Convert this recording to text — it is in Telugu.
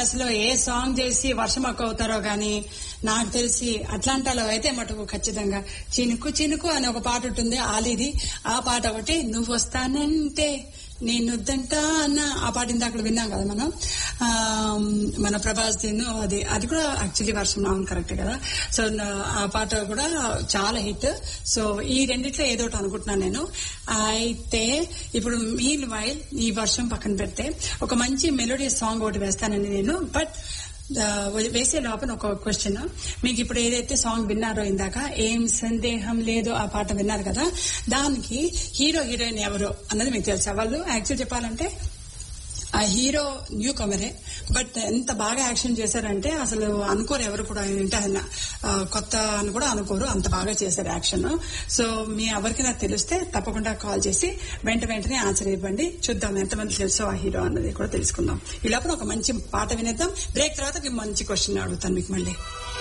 అసలు ఏ సాంగ్ చేసి వర్షం అక్క అవుతారో గాని నాకు తెలిసి అట్లాంటాలో అయితే మటుకు ఖచ్చితంగా చినుకు చినుకు అని ఒక పాట ఉంటుంది ఆలిది ఆ పాట ఒకటి నువ్వు వస్తానంటే నేను వద్దంటా అన్న ఆ పాట ఇంత అక్కడ విన్నాం కదా మనం ఆ, మన ప్రభాస్ దీన్ అది అది కూడా యాక్చువల్లీ వర్షం అవును కరెక్ట్ కదా సో నా- ఆ పాట కూడా చాలా హిట్ సో ఈ రెండిట్లో ఏదో ఒకటి అనుకుంటున్నాను నేను అయితే ఇప్పుడు మీల్ వైల్ ఈ వర్షం పక్కన పెడితే ఒక మంచి మెలోడీ సాంగ్ ఒకటి వేస్తానండి నేను బట్ వేసే లోపల ఒక క్వశ్చన్ మీకు ఇప్పుడు ఏదైతే సాంగ్ విన్నారో ఇందాక ఏం సందేహం లేదు ఆ పాట విన్నారు కదా దానికి హీరో హీరోయిన్ ఎవరు అన్నది మీకు తెలుసా వాళ్ళు యాక్చువల్ చెప్పాలంటే ఆ హీరో న్యూ కమరే బట్ ఎంత బాగా యాక్షన్ చేశారంటే అసలు అనుకోరు ఎవరు కూడా ఏంటి ఆయన ఆ, కొత్త అని కూడా అనుకోరు అంత బాగా చేశారు యాక్షన్ సో మీ ఎవరికైనా తెలిస్తే తప్పకుండా కాల్ చేసి వెంట వెంటనే ఆన్సర్ ఇవ్వండి చూద్దాం ఎంతమంది తెలుసో ఆ హీరో అన్నది కూడా తెలుసుకుందాం ఈ లోపల ఒక మంచి పాట వినేద్దాం బ్రేక్ తర్వాత మీకు మంచి క్వశ్చన్ అడుగుతాను మీకు మళ్ళీ